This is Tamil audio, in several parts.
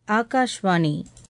ஆகாஷ்வாணி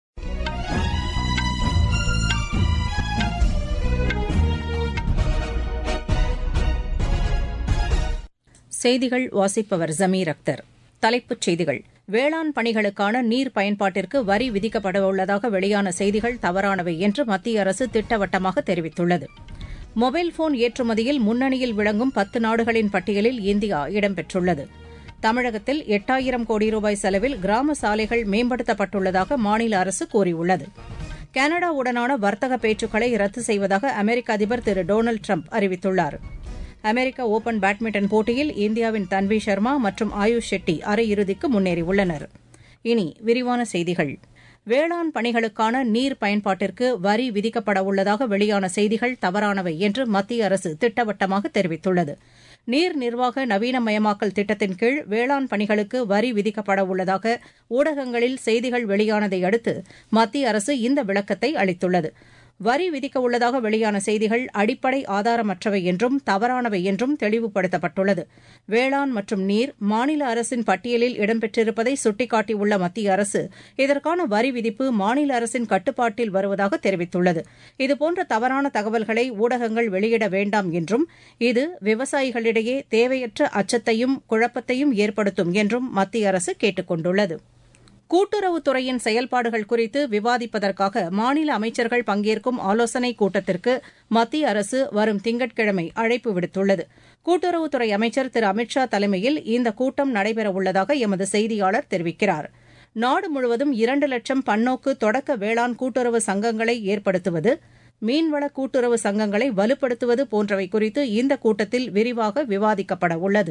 செய்திகள் வாசிப்பவர் ஜமீர் அக்தர் தலைப்புச் செய்திகள் வேளாண் பணிகளுக்கான நீர் பயன்பாட்டிற்கு வரி விதிக்கப்படவுள்ளதாக வெளியான செய்திகள் தவறானவை என்று மத்திய அரசு திட்டவட்டமாக தெரிவித்துள்ளது மொபைல் போன் ஏற்றுமதியில் முன்னணியில் விளங்கும் பத்து நாடுகளின் பட்டியலில் இந்தியா இடம்பெற்றுள்ளது தமிழகத்தில் எட்டாயிரம் கோடி ரூபாய் செலவில் கிராம சாலைகள் மேம்படுத்தப்பட்டுள்ளதாக மாநில அரசு கூறியுள்ளது கனடாவுடனான வர்த்தக பேச்சுக்களை ரத்து செய்வதாக அமெரிக்க அதிபர் திரு டொனால்டு ட்ரம்ப் அறிவித்துள்ளார் அமெரிக்க ஒபன் பேட்மிண்டன் போட்டியில் இந்தியாவின் தன்வி சர்மா மற்றும் ஆயுஷ் ஷெட்டி அரையிறுதிக்கு முன்னேறியுள்ளனர் இனி விரிவான செய்திகள் வேளாண் பணிகளுக்கான நீர் பயன்பாட்டிற்கு வரி விதிக்கப்படவுள்ளதாக வெளியான செய்திகள் தவறானவை என்று மத்திய அரசு திட்டவட்டமாக தெரிவித்துள்ளது நீர் நிர்வாக நவீனமயமாக்கல் திட்டத்தின் கீழ் வேளாண் பணிகளுக்கு வரி விதிக்கப்படவுள்ளதாக ஊடகங்களில் செய்திகள் வெளியானதை அடுத்து மத்திய அரசு இந்த விளக்கத்தை அளித்துள்ளது வரி விதிக்க உள்ளதாக வெளியான செய்திகள் அடிப்படை ஆதாரமற்றவை என்றும் தவறானவை என்றும் தெளிவுபடுத்தப்பட்டுள்ளது வேளாண் மற்றும் நீர் மாநில அரசின் பட்டியலில் இடம்பெற்றிருப்பதை சுட்டிக்காட்டியுள்ள மத்திய அரசு இதற்கான வரி விதிப்பு மாநில அரசின் கட்டுப்பாட்டில் வருவதாக தெரிவித்துள்ளது இதுபோன்ற தவறான தகவல்களை ஊடகங்கள் வெளியிட வேண்டாம் என்றும் இது விவசாயிகளிடையே தேவையற்ற அச்சத்தையும் குழப்பத்தையும் ஏற்படுத்தும் என்றும் மத்திய அரசு கேட்டுக் கொண்டுள்ளது கூட்டுறவுத்துறையின் செயல்பாடுகள் குறித்து விவாதிப்பதற்காக மாநில அமைச்சர்கள் பங்கேற்கும் ஆலோசனைக் கூட்டத்திற்கு மத்திய அரசு வரும் திங்கட்கிழமை அழைப்பு விடுத்துள்ளது கூட்டுறவுத்துறை அமைச்சர் திரு அமித் ஷா தலைமையில் இந்த கூட்டம் நடைபெறவுள்ளதாக எமது செய்தியாளர் தெரிவிக்கிறார் நாடு முழுவதும் இரண்டு லட்சம் பன்னோக்கு தொடக்க வேளாண் கூட்டுறவு சங்கங்களை ஏற்படுத்துவது மீன்வள கூட்டுறவு சங்கங்களை வலுப்படுத்துவது போன்றவை குறித்து இந்த கூட்டத்தில் விரிவாக விவாதிக்கப்பட உள்ளது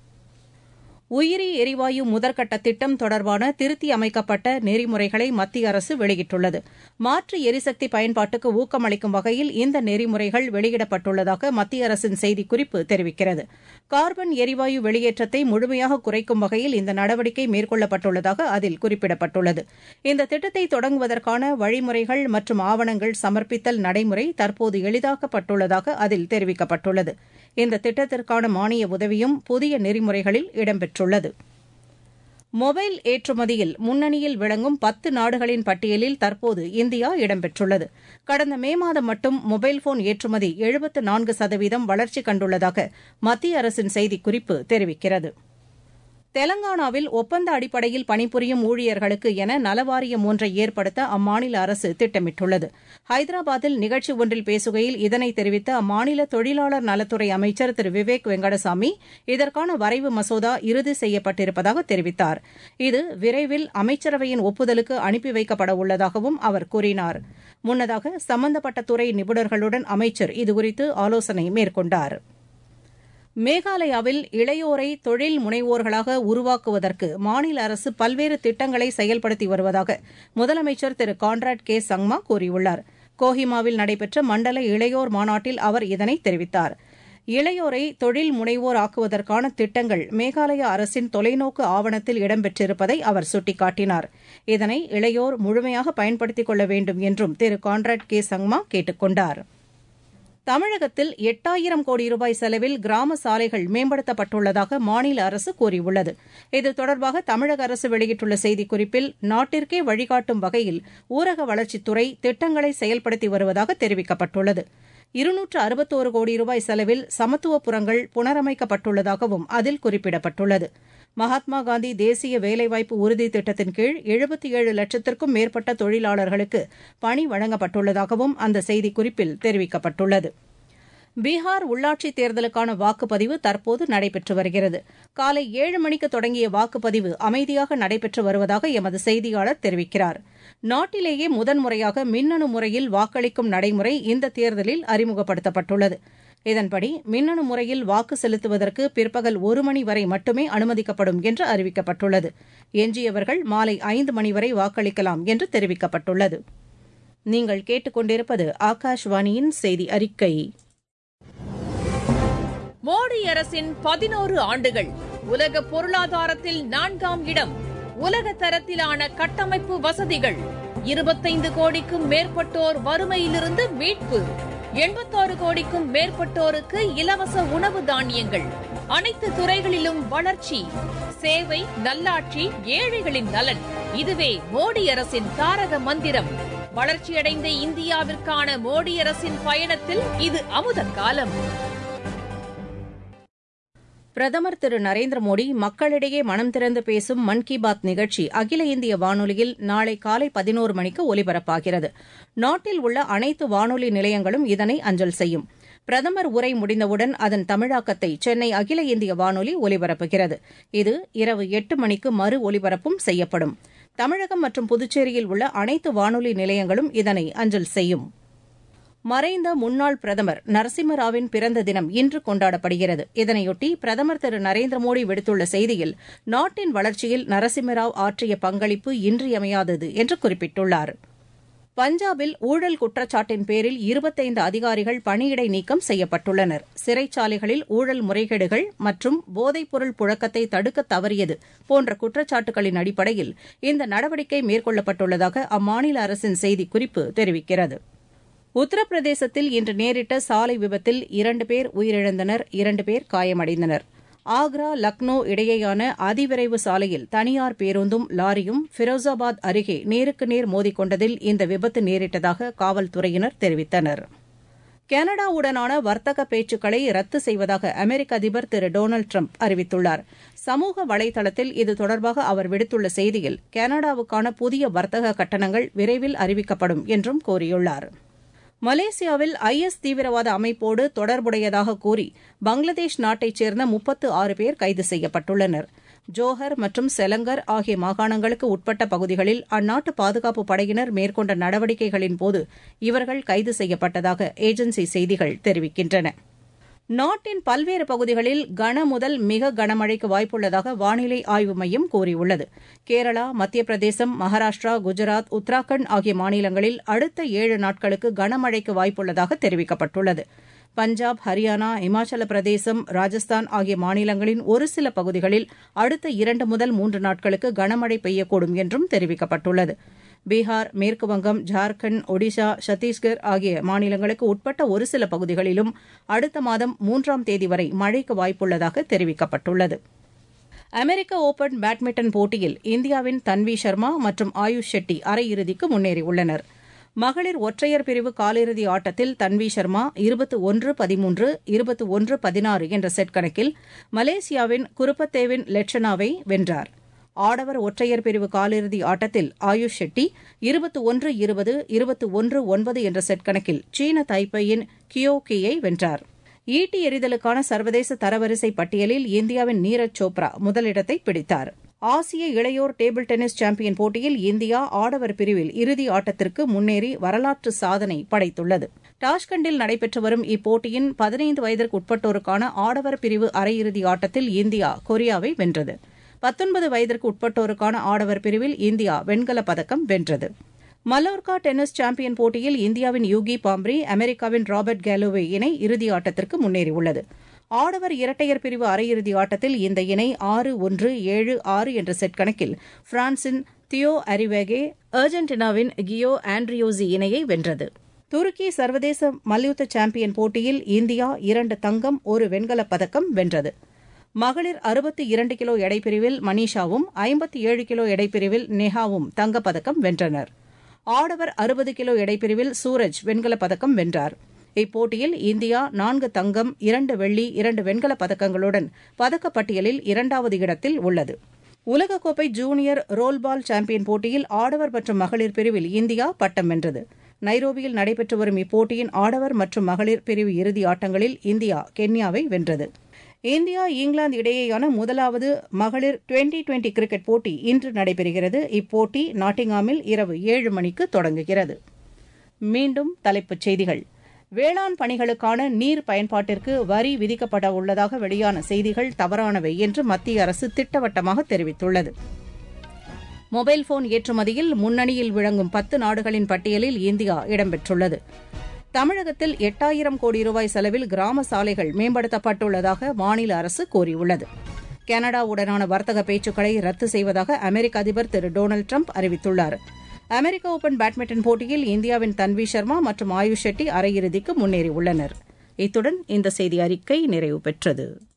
உயிரி எரிவாயு முதற்கட்ட திட்டம் தொடர்பான திருத்தி அமைக்கப்பட்ட நெறிமுறைகளை மத்திய அரசு வெளியிட்டுள்ளது மாற்று எரிசக்தி பயன்பாட்டுக்கு ஊக்கமளிக்கும் வகையில் இந்த நெறிமுறைகள் வெளியிடப்பட்டுள்ளதாக மத்திய அரசின் செய்திக்குறிப்பு தெரிவிக்கிறது கார்பன் எரிவாயு வெளியேற்றத்தை முழுமையாக குறைக்கும் வகையில் இந்த நடவடிக்கை மேற்கொள்ளப்பட்டுள்ளதாக அதில் குறிப்பிடப்பட்டுள்ளது இந்த திட்டத்தை தொடங்குவதற்கான வழிமுறைகள் மற்றும் ஆவணங்கள் சமர்ப்பித்தல் நடைமுறை தற்போது எளிதாக்கப்பட்டுள்ளதாக அதில் தெரிவிக்கப்பட்டுள்ளது இந்த திட்டத்திற்கான மானிய உதவியும் புதிய நெறிமுறைகளில் இடம்பெற்றுள்ளது மொபைல் ஏற்றுமதியில் முன்னணியில் விளங்கும் பத்து நாடுகளின் பட்டியலில் தற்போது இந்தியா இடம்பெற்றுள்ளது கடந்த மே மாதம் மட்டும் மொபைல் போன் ஏற்றுமதி எழுபத்து நான்கு சதவீதம் வளர்ச்சி கண்டுள்ளதாக மத்திய அரசின் செய்திக்குறிப்பு தெரிவிக்கிறது தெலங்கானாவில் ஒப்பந்த அடிப்படையில் பணிபுரியும் ஊழியர்களுக்கு என நலவாரியம் ஒன்றை ஏற்படுத்த அம்மாநில அரசு திட்டமிட்டுள்ளது ஹைதராபாத்தில் நிகழ்ச்சி ஒன்றில் பேசுகையில் இதனை தெரிவித்த அம்மாநில தொழிலாளர் நலத்துறை அமைச்சர் திரு விவேக் வெங்கடசாமி இதற்கான வரைவு மசோதா இறுதி செய்யப்பட்டிருப்பதாக தெரிவித்தார் இது விரைவில் அமைச்சரவையின் ஒப்புதலுக்கு அனுப்பி வைக்கப்பட உள்ளதாகவும் அவர் கூறினார் முன்னதாக சம்பந்தப்பட்ட துறை நிபுணர்களுடன் அமைச்சர் இதுகுறித்து ஆலோசனை மேற்கொண்டாா் மேகாலயாவில் இளையோரை தொழில் முனைவோர்களாக உருவாக்குவதற்கு மாநில அரசு பல்வேறு திட்டங்களை செயல்படுத்தி வருவதாக முதலமைச்சர் திரு கான்ராட் கே சங்மா கூறியுள்ளார் கோஹிமாவில் நடைபெற்ற மண்டல இளையோர் மாநாட்டில் அவர் இதனை தெரிவித்தார் இளையோரை தொழில் முனைவோர் ஆக்குவதற்கான திட்டங்கள் மேகாலய அரசின் தொலைநோக்கு ஆவணத்தில் இடம்பெற்றிருப்பதை அவர் சுட்டிக்காட்டினார் இதனை இளையோர் முழுமையாக பயன்படுத்திக் கொள்ள வேண்டும் என்றும் திரு கான்ராட் கே சங்மா கேட்டுக் கொண்டாா் தமிழகத்தில் எட்டாயிரம் கோடி ரூபாய் செலவில் கிராம சாலைகள் மேம்படுத்தப்பட்டுள்ளதாக மாநில அரசு கூறியுள்ளது இது தொடர்பாக தமிழக அரசு வெளியிட்டுள்ள செய்திக்குறிப்பில் நாட்டிற்கே வழிகாட்டும் வகையில் ஊரக வளர்ச்சித்துறை திட்டங்களை செயல்படுத்தி வருவதாக தெரிவிக்கப்பட்டுள்ளது இருநூற்று அறுபத்தோரு கோடி ரூபாய் செலவில் சமத்துவபுரங்கள் புனரமைக்கப்பட்டுள்ளதாகவும் அதில் குறிப்பிடப்பட்டுள்ளது மகாத்மா காந்தி தேசிய வேலைவாய்ப்பு உறுதி திட்டத்தின் கீழ் எழுபத்தி ஏழு லட்சத்திற்கும் மேற்பட்ட தொழிலாளர்களுக்கு பணி வழங்கப்பட்டுள்ளதாகவும் அந்த செய்திக்குறிப்பில் தெரிவிக்கப்பட்டுள்ளது பீகார் உள்ளாட்சித் தேர்தலுக்கான வாக்குப்பதிவு தற்போது நடைபெற்று வருகிறது காலை ஏழு மணிக்கு தொடங்கிய வாக்குப்பதிவு அமைதியாக நடைபெற்று வருவதாக எமது செய்தியாளர் தெரிவிக்கிறார் நாட்டிலேயே முதன்முறையாக மின்னணு முறையில் வாக்களிக்கும் நடைமுறை இந்த தேர்தலில் அறிமுகப்படுத்தப்பட்டுள்ளது இதன்படி மின்னணு முறையில் வாக்கு செலுத்துவதற்கு பிற்பகல் ஒரு மணி வரை மட்டுமே அனுமதிக்கப்படும் என்று அறிவிக்கப்பட்டுள்ளது எஞ்சியவர்கள் மாலை ஐந்து மணி வரை வாக்களிக்கலாம் என்று தெரிவிக்கப்பட்டுள்ளது நீங்கள் கேட்டுக்கொண்டிருப்பது ஆகாஷ்வாணியின் செய்தி அறிக்கை மோடி அரசின் பதினோரு ஆண்டுகள் உலக பொருளாதாரத்தில் நான்காம் இடம் உலக தரத்திலான கட்டமைப்பு வசதிகள் இருபத்தைந்து கோடிக்கும் மேற்பட்டோர் வறுமையிலிருந்து மீட்பு எண்பத்தாறு கோடிக்கும் மேற்பட்டோருக்கு இலவச உணவு தானியங்கள் அனைத்து துறைகளிலும் வளர்ச்சி சேவை நல்லாட்சி ஏழைகளின் நலன் இதுவே மோடி அரசின் தாரக மந்திரம் வளர்ச்சியடைந்த இந்தியாவிற்கான மோடி அரசின் பயணத்தில் இது அமுத காலம் பிரதமர் திரு நரேந்திர மோடி மக்களிடையே மனம் திறந்து பேசும் மன் கி பாத் நிகழ்ச்சி அகில இந்திய வானொலியில் நாளை காலை பதினோரு மணிக்கு ஒலிபரப்பாகிறது நாட்டில் உள்ள அனைத்து வானொலி நிலையங்களும் இதனை அஞ்சல் செய்யும் பிரதமர் உரை முடிந்தவுடன் அதன் தமிழாக்கத்தை சென்னை அகில இந்திய வானொலி ஒலிபரப்புகிறது இது இரவு எட்டு மணிக்கு மறு ஒலிபரப்பும் செய்யப்படும் தமிழகம் மற்றும் புதுச்சேரியில் உள்ள அனைத்து வானொலி நிலையங்களும் இதனை அஞ்சல் செய்யும் மறைந்த முன்னாள் பிரதமர் நரசிம்மராவின் பிறந்த தினம் இன்று கொண்டாடப்படுகிறது இதனையொட்டி பிரதமர் திரு நரேந்திர மோடி விடுத்துள்ள செய்தியில் நாட்டின் வளர்ச்சியில் நரசிம்மராவ் ஆற்றிய பங்களிப்பு இன்றியமையாதது என்று குறிப்பிட்டுள்ளார் பஞ்சாபில் ஊழல் குற்றச்சாட்டின் பேரில் இருபத்தைந்து அதிகாரிகள் பணியிடை நீக்கம் செய்யப்பட்டுள்ளனர் சிறைச்சாலைகளில் ஊழல் முறைகேடுகள் மற்றும் போதைப்பொருள் புழக்கத்தை தடுக்க தவறியது போன்ற குற்றச்சாட்டுகளின் அடிப்படையில் இந்த நடவடிக்கை மேற்கொள்ளப்பட்டுள்ளதாக அம்மாநில அரசின் செய்திக்குறிப்பு தெரிவிக்கிறது உத்தரப்பிரதேசத்தில் இன்று நேரிட்ட சாலை விபத்தில் இரண்டு பேர் உயிரிழந்தனர் இரண்டு பேர் காயமடைந்தனர் ஆக்ரா லக்னோ இடையேயான அதிவிரைவு சாலையில் தனியார் பேருந்தும் லாரியும் ஃபிரோசாபாத் அருகே நேருக்கு நேர் மோதிக்கொண்டதில் இந்த விபத்து நேரிட்டதாக காவல்துறையினர் தெரிவித்தனர் கனடாவுடனான வர்த்தக பேச்சுக்களை ரத்து செய்வதாக அமெரிக்க அதிபர் திரு டொனால்டு ட்ரம்ப் அறிவித்துள்ளார் சமூக வலைதளத்தில் இது தொடர்பாக அவர் விடுத்துள்ள செய்தியில் கனடாவுக்கான புதிய வர்த்தக கட்டணங்கள் விரைவில் அறிவிக்கப்படும் என்றும் கூறியுள்ளார் மலேசியாவில் ஐஎஸ் தீவிரவாத அமைப்போடு தொடர்புடையதாக கூறி பங்களாதேஷ் நாட்டைச் சேர்ந்த முப்பத்து ஆறு பேர் கைது செய்யப்பட்டுள்ளனர் ஜோஹர் மற்றும் செலங்கர் ஆகிய மாகாணங்களுக்கு உட்பட்ட பகுதிகளில் அந்நாட்டு பாதுகாப்பு படையினர் மேற்கொண்ட நடவடிக்கைகளின் போது இவர்கள் கைது செய்யப்பட்டதாக ஏஜென்சி செய்திகள் தெரிவிக்கின்றன நாட்டின் பல்வேறு பகுதிகளில் கன முதல் மிக கனமழைக்கு வாய்ப்புள்ளதாக வானிலை ஆய்வு மையம் கூறியுள்ளது கேரளா மத்திய பிரதேசம் மகாராஷ்டிரா குஜராத் உத்தராகண்ட் ஆகிய மாநிலங்களில் அடுத்த ஏழு நாட்களுக்கு கனமழைக்கு வாய்ப்புள்ளதாக தெரிவிக்கப்பட்டுள்ளது பஞ்சாப் ஹரியானா இமாச்சல பிரதேசம் ராஜஸ்தான் ஆகிய மாநிலங்களின் ஒரு சில பகுதிகளில் அடுத்த இரண்டு முதல் மூன்று நாட்களுக்கு கனமழை பெய்யக்கூடும் என்றும் தெரிவிக்கப்பட்டுள்ளது பீகார் மேற்குவங்கம் ஜார்க்கண்ட் ஒடிஷா சத்தீஸ்கர் ஆகிய மாநிலங்களுக்கு உட்பட்ட ஒரு சில பகுதிகளிலும் அடுத்த மாதம் மூன்றாம் தேதி வரை மழைக்கு வாய்ப்புள்ளதாக தெரிவிக்கப்பட்டுள்ளது அமெரிக்க ஒபன் பேட்மிண்டன் போட்டியில் இந்தியாவின் தன்வி சர்மா மற்றும் ஆயுஷ் ஷெட்டி அரையிறுதிக்கு முன்னேறியுள்ளனர் மகளிர் ஒற்றையர் பிரிவு காலிறுதி ஆட்டத்தில் தன்வி சர்மா இருபத்து ஒன்று பதிமூன்று இருபத்து ஒன்று பதினாறு என்ற செட் கணக்கில் மலேசியாவின் குருப்பத்தேவின் லெட்சனாவை வென்றார் ஆடவர் ஒற்றையர் பிரிவு காலிறுதி ஆட்டத்தில் ஆயுஷ் ஷெட்டி இருபத்து ஒன்று இருபது இருபத்து ஒன்று ஒன்பது என்ற செட் கணக்கில் சீன தைப்பையின் கியோ கியை வென்றார் ஈட்டி எறிதலுக்கான சர்வதேச தரவரிசை பட்டியலில் இந்தியாவின் நீரஜ் சோப்ரா முதலிடத்தை பிடித்தார் ஆசிய இளையோர் டேபிள் டென்னிஸ் சாம்பியன் போட்டியில் இந்தியா ஆடவர் பிரிவில் இறுதி ஆட்டத்திற்கு முன்னேறி வரலாற்று சாதனை படைத்துள்ளது டாஷ்கண்டில் நடைபெற்று வரும் இப்போட்டியின் பதினைந்து வயதிற்கு உட்பட்டோருக்கான ஆடவர் பிரிவு அரையிறுதி ஆட்டத்தில் இந்தியா கொரியாவை வென்றது பத்தொன்பது வயதிற்கு உட்பட்டோருக்கான ஆடவர் பிரிவில் இந்தியா வெண்கலப் பதக்கம் வென்றது மல்லோர்கா டென்னிஸ் சாம்பியன் போட்டியில் இந்தியாவின் யூகி பாம்ப்ரி அமெரிக்காவின் ராபர்ட் கேலோவே இணை இறுதி ஆட்டத்திற்கு முன்னேறியுள்ளது ஆடவர் இரட்டையர் பிரிவு அரையிறுதி ஆட்டத்தில் இந்த இணை ஆறு ஒன்று ஏழு ஆறு என்ற செட் கணக்கில் பிரான்சின் தியோ அரிவேகே அர்ஜென்டினாவின் கியோ ஆண்ட்ரியோசி இணையை வென்றது துருக்கி சர்வதேச மல்யுத்த சாம்பியன் போட்டியில் இந்தியா இரண்டு தங்கம் ஒரு வெண்கலப் பதக்கம் வென்றது மகளிர் அறுபத்தி இரண்டு கிலோ எடைப்பிரிவில் மனிஷாவும் ஐம்பத்தி ஏழு கிலோ எடைப்பிரிவில் நெஹாவும் தங்கப்பதக்கம் வென்றனர் ஆடவர் அறுபது கிலோ எடைப்பிரிவில் சூரஜ் வெண்கலப் பதக்கம் வென்றார் இப்போட்டியில் இந்தியா நான்கு தங்கம் இரண்டு வெள்ளி இரண்டு வெண்கலப் பதக்கங்களுடன் பதக்கப்பட்டியலில் இரண்டாவது இடத்தில் உள்ளது உலகக்கோப்பை ஜூனியர் ரோல்பால் சாம்பியன் போட்டியில் ஆடவர் மற்றும் மகளிர் பிரிவில் இந்தியா பட்டம் வென்றது நைரோபியில் நடைபெற்று வரும் இப்போட்டியின் ஆடவர் மற்றும் மகளிர் பிரிவு இறுதி ஆட்டங்களில் இந்தியா கென்யாவை வென்றது இந்தியா இங்கிலாந்து இடையேயான முதலாவது மகளிர் டுவெண்டி டுவெண்டி கிரிக்கெட் போட்டி இன்று நடைபெறுகிறது இப்போட்டி நாட்டிங்ஹாமில் இரவு ஏழு மணிக்கு தொடங்குகிறது மீண்டும் தலைப்புச் செய்திகள் வேளாண் பணிகளுக்கான நீர் பயன்பாட்டிற்கு வரி விதிக்கப்பட உள்ளதாக வெளியான செய்திகள் தவறானவை என்று மத்திய அரசு திட்டவட்டமாக தெரிவித்துள்ளது மொபைல் போன் ஏற்றுமதியில் முன்னணியில் விளங்கும் பத்து நாடுகளின் பட்டியலில் இந்தியா இடம்பெற்றுள்ளது தமிழகத்தில் எட்டாயிரம் கோடி ரூபாய் செலவில் கிராம சாலைகள் மேம்படுத்தப்பட்டுள்ளதாக மாநில அரசு கூறியுள்ளது கனடாவுடனான வர்த்தக பேச்சுக்களை ரத்து செய்வதாக அமெரிக்க அதிபர் திரு டொனால்டு ட்ரம்ப் அறிவித்துள்ளார் அமெரிக்க ஓபன் பேட்மிண்டன் போட்டியில் இந்தியாவின் தன்வி சர்மா மற்றும் ஆயுஷ் ஷெட்டி அரையிறுதிக்கு முன்னேறியுள்ளனர் இத்துடன் இந்த செய்தி அறிக்கை நிறைவு பெற்றது